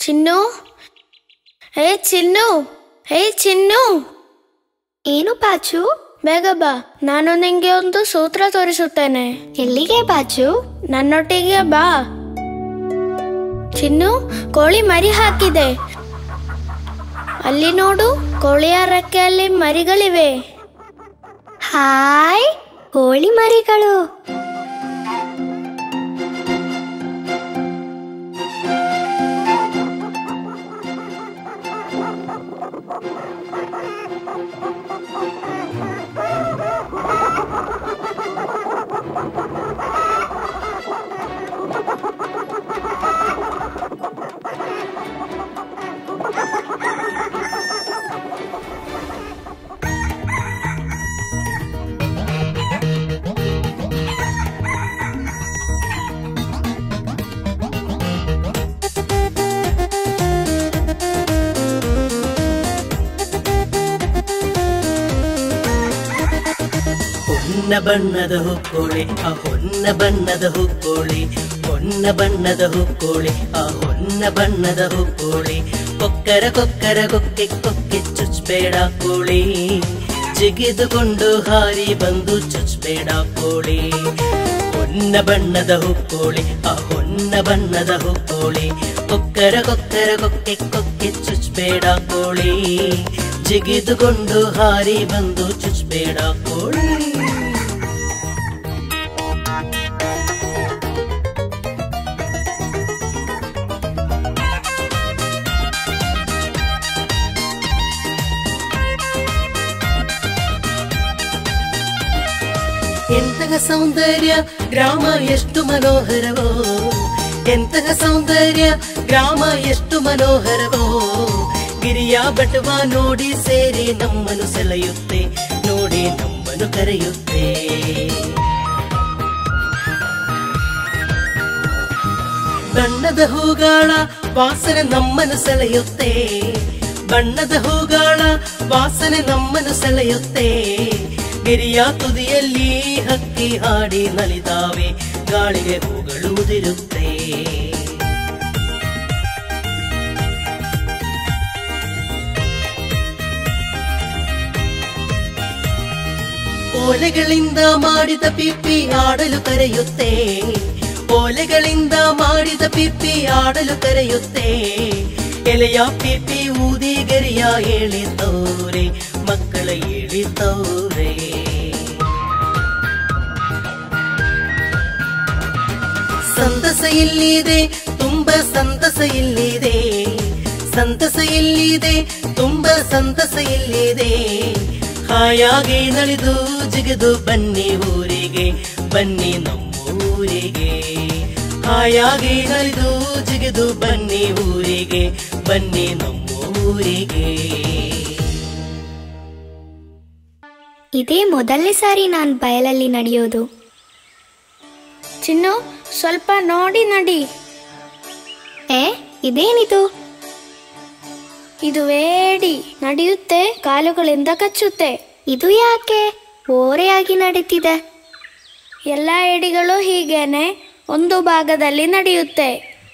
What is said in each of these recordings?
ಚಿನ್ನು ಹೇ ಚಿನ್ನು ಹೇ ಚಿನ್ನು ಏನು ಪಾಚು ಬೇಗ ಬಾ ನಾನು ನಿಂಗೆ ಒಂದು ಸೂತ್ರ ತೋರಿಸುತ್ತೇನೆ ಎಲ್ಲಿಗೆ ಪಾಚು ನನ್ನೊಟ್ಟಿಗೆ ಬಾ ಚಿನ್ನು ಕೋಳಿ ಮರಿ ಹಾಕಿದೆ ಅಲ್ಲಿ ನೋಡು ಕೋಳಿಯ ರೆಕ್ಕೆಯಲ್ಲಿ ಮರಿಗಳಿವೆ ಹಾಯ್ ಕೋಳಿ ಮರಿಗಳು ಹೊನ್ನ ಬಣ್ಣದ ಹುಕ್ಕೋಳಿ ಆ ಹೊನ್ನ ಬಣ್ಣದ ಹುಕ್ಕೋಳಿ ಹೊನ್ನ ಬಣ್ಣದ ಹುಕ್ಕೋಳಿ ಆ ಹೊನ್ನ ಬಣ್ಣದ ಹುಕ್ಕೋಳಿ ಕೊಕ್ಕರ ಕೊಕ್ಕರ ಕೊಕ್ಕೆ ಕೊಕ್ಕೆ ಚುಚ್ಬೇಡ ಕೋಳಿ ಜಿಗಿದುಕೊಂಡು ಹಾರಿ ಬಂದು ಚುಚ್ಬೇಡ ಕೋಳಿ ಹೊನ್ನ ಬಣ್ಣದ ಹುಕ್ಕೋಳಿ ಆ ಹೊನ್ನ ಬಣ್ಣದ ಹುಕ್ಕೋಳಿ ಕೊಕ್ಕರ ಕೊಕ್ಕರ ಕೊಕ್ಕೆ ಕೊಕ್ಕೆ ಚುಚ್ಬೇಡ ಕೋಳಿ ಜಿಗಿದುಕೊಂಡು ಹಾರಿ ಬಂದು ಚುಚ್ಬೇಡ ಕೋಳಿ ಎಂತಹ ಸೌಂದರ್ಯ ಗ್ರಾಮ ಎಷ್ಟು ಮನೋಹರವೋ ಎಂತಹ ಸೌಂದರ್ಯ ಗ್ರಾಮ ಎಷ್ಟು ಮನೋಹರವೋ ಗಿರಿಯ ಬಟವ ನೋಡಿ ಸೇರಿ ನಮ್ಮನ್ನು ಸೆಳೆಯುತ್ತೆ ನೋಡಿ ನಮ್ಮನ್ನು ಕರೆಯುತ್ತೆ ಬಣ್ಣದ ಹೂಗಾಳ ವಾಸನೆ ನಮ್ಮನ್ನು ಸೆಳೆಯುತ್ತೆ ಬಣ್ಣದ ಹೂಗಾಳ ವಾಸನೆ ನಮ್ಮನ್ನು ಸೆಳೆಯುತ್ತೆ ಗಿರಿಯ ತುದಿಯಲ್ಲಿ ಹಕ್ಕಿ ಹಾಡಿ ನಲಿದಾವೆ ಗಾಳಿಗೆ ಹೂಗಳು ಉದಿರುತ್ತೆ ಓಲೆಗಳಿಂದ ಮಾಡಿದ ಪಿಪ್ಪಿ ಆಡಲು ಕರೆಯುತ್ತೆ ಓಲೆಗಳಿಂದ ಮಾಡಿದ ಪಿಪ್ಪಿ ಆಡಲು ಕರೆಯುತ್ತೆ ಎಲೆಯ ಪಿಪ್ಪಿ ಊದಿ ಗರಿಯ ಹೇಳಿತವ್ರೆ ಮಕ್ಕಳ ಹೇಳಿತವ್ರೆ ಸಂತಸ ಇಲ್ಲಿದೆ ತುಂಬ ಸಂತಸ ಇಲ್ಲಿದೆ ಸಂತಸ ಇಲ್ಲಿದೆ ತುಂಬ ಸಂತಸ ಇಲ್ಲಿದೆ ಹಾಯಾಗಿ ನಲಿದು ಜಿಗಿದು ಬನ್ನಿ ಊರಿಗೆ ಬನ್ನಿ ನಮ್ಮೂರಿಗೆ ಹಾಯಾಗಿ ನಲಿದು ಜಿಗಿದು ಬನ್ನಿ ಊರಿಗೆ ಬನ್ನಿ ನಮ್ಮೂರಿಗೆ ಇದೇ ಮೊದಲನೇ ಸಾರಿ ನಾನು ಬಯಲಲ್ಲಿ ನಡೆಯೋದು ಚಿನ್ನು ಸ್ವಲ್ಪ ನೋಡಿ ನಡಿ ಏ ಇದೇನಿದು ಇದು ವೇಡಿ ನಡೆಯುತ್ತೆ ಕಾಲುಗಳಿಂದ ಕಚ್ಚುತ್ತೆ ಇದು ಯಾಕೆ ಓರೆಯಾಗಿ ನಡೀತಿದೆ ಎಲ್ಲ ಏಡಿಗಳು ಹೀಗೇನೆ ಒಂದು ಭಾಗದಲ್ಲಿ ನಡೆಯುತ್ತೆ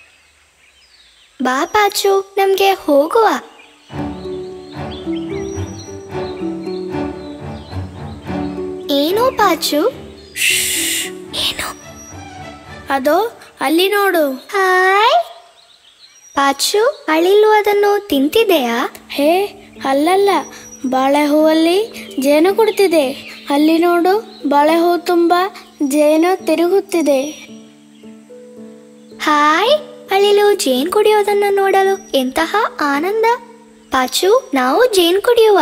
ಬಾ ಪಾಚು ನಮ್ಗೆ ಹೋಗುವ ಏನೋ ಪಾಚು ಏನು ಅದು ಅಲ್ಲಿ ನೋಡು ಹಾಯ್ ಪಾಚು ಅಳಿಲು ಅದನ್ನು ತಿಂತಿದೆಯಾ ಹೇ ಅಲ್ಲಲ್ಲ ಬಾಳೆಹೂವಲ್ಲಿ ಜೇನು ಕುಡಿತಿದೆ ಅಲ್ಲಿ ನೋಡು ಬಾಳೆಹೂ ತುಂಬ ಜೇನು ತಿರುಗುತ್ತಿದೆ ಹಾಯ್ ಅಳಿಲು ಜೇನ್ ಕುಡಿಯೋದನ್ನ ನೋಡಲು ಎಂತಹ ಆನಂದ ಪಾಚು ನಾವು ಜೇನ್ ಕುಡಿಯುವ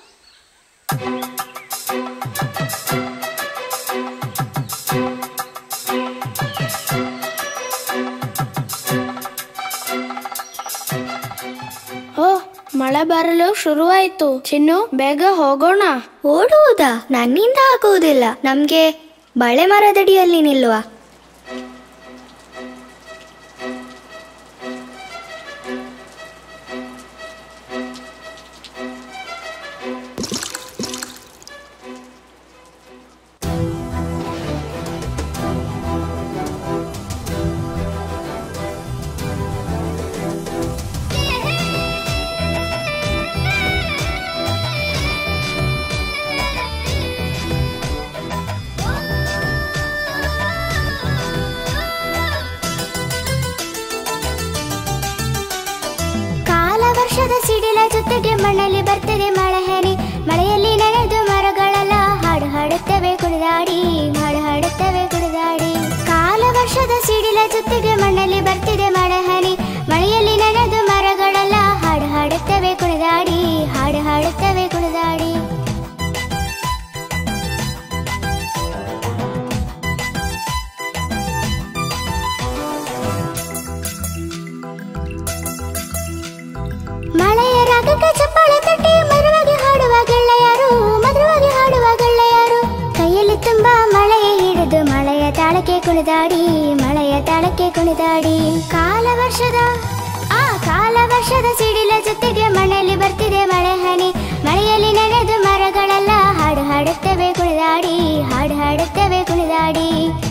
ಓ ಮಳೆ ಬರಲು ಶುರುವಾಯ್ತು ಚಿನ್ನು ಬೇಗ ಹೋಗೋಣ ಓಡುವುದಾ ನನ್ನಿಂದ ಆಗುವುದಿಲ್ಲ ನಮ್ಗೆ ಬಳೆ ಮರದಡಿಯಲ್ಲಿ ನಿಲ್ಲುವ ಸಿಡಿಲ ಜೊತೆಗೆ ಮಣ್ಣಲ್ಲಿ ಬರ್ತದೆ ಮಳೆ ಹನಿ ಮಳೆಯಲ್ಲಿ ನೆನೆದು ಮರಗಳೆಲ್ಲ ಹಾಡು ಹಾಡುತ್ತವೆ ಕುಣಿದಾಡಿ ಹಾಡು ಹಾಡುತ್ತವೆ ಕುಣಿದಾಡಿ ಕಾಲ ವರ್ಷದ ಸಿಡಿಲ ಜೊತೆಗೆ ಮಣ್ಣಲ್ಲಿ ಬರ್ತಿದೆ ಮಳೆ ಹನಿ ಮಳೆಯಲ್ಲಿ ನೆನೆದು ಮರಗಳೆಲ್ಲ ಹಾಡು ಹಾಡುತ್ತವೆ ಕುಣಿದಾಡಿ ಹಾಡು ಹಾಡುತ್ತವೆ ಕುಣಿದಾಡಿ ಮಳೆಯ ರಾಗಕ್ಕೆ ಚಪ್ಪಾಳೆ ತಟ್ಟಿ ಮಧುರವಾಗಿ ಹಾಡುವ ಗೆಳೆಯರು ಮಧುರವಾಗಿ ಹಾಡುವ ಗೆಳೆಯರು ಕೈಯಲ್ಲಿ ತುಂಬಾ ಮಳೆಯ ಹಿಡಿದು ಮಳೆಯ ತಾಳಕ್ಕೆ ಕುಣಿದಾಡಿ ಮಳೆಯ ತಾಳಕ್ಕೆ ಕುಣಿದಾಡಿ ಕಾಲ ವರ್ಷದ ಆ ಕಾಲ ವರ್ಷದ ಸಿಡಿಲ ಜೊತೆಗೆ ಮನೆಯಲ್ಲಿ ಬರ್ತಿದೆ ಮಳೆ ಹನಿ ಮಳೆಯಲ್ಲಿ ನೆನೆದು ಮರಗಳೆಲ್ಲ ಹಾಡು ಹಾಡುತ್ತವೆ ಕುಣಿದಾಡಿ ಹಾಡು ಹಾಡುತ್ತವೆ ಕುಣಿದಾಡಿ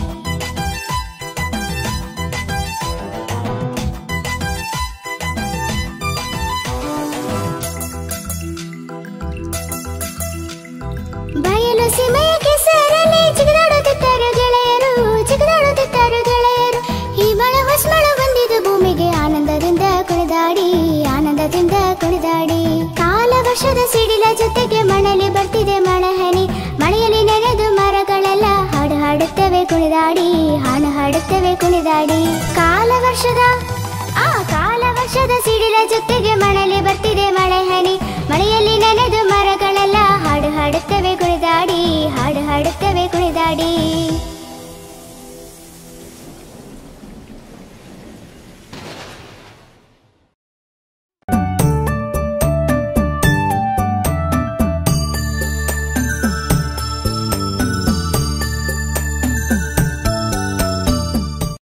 ಬಯಲು ಸೀಮೆಯ ಕೆಸರಲ್ಲಿ ಚಿಗದಾಡುತ್ತಿದ್ದರು ಗೆಳೆಯರು ಚಿಗದಾಡುತ್ತಿದ್ದರು ಗೆಳೆಯರು ಈ ಮಳೆ ಹೊಸ್ಮಳು ಬಂದಿದ್ದು ಭೂಮಿಗೆ ಆನಂದದಿಂದ ಕುಣಿದಾಡಿ ಆನಂದದಿಂದ ಕುಣಿದಾಡಿ ಕಾಲ ವರ್ಷದ ಸಿಡಿಲ ಜೊತೆಗೆ ಮಣಲಿ ಬರ್ತಿದೆ ಮಳೆ ಹನಿ ಮಳೆಯಲ್ಲಿ ನೆನೆದು ಮರಗಳೆಲ್ಲ ಹಾಡು ಹಾಡುತ್ತವೆ ಕುಣಿದಾಡಿ ಹಾಡು ಹಾಡುತ್ತವೆ ಕುಣಿದಾಡಿ ಕಾಲ ವರ್ಷದ ಆ ಕಾಲ ವರ್ಷದ ಸಿಡಿಲ ಜೊತೆಗೆ ಮಣಲಿ ಬರ್ತಿದೆ ಮಳೆ ಹನಿ ಮಳೆಯಲ್ಲಿ ನೆನೆದು ಮರಗಳೆಲ್ಲ ಹಾಡು ಹಾಡುತ್ತವೆ ಕುಣಿದಾಡಿ ಹಾಡು ಹಾಡುತ್ತವೆ ಕುಣಿದಾಡಿ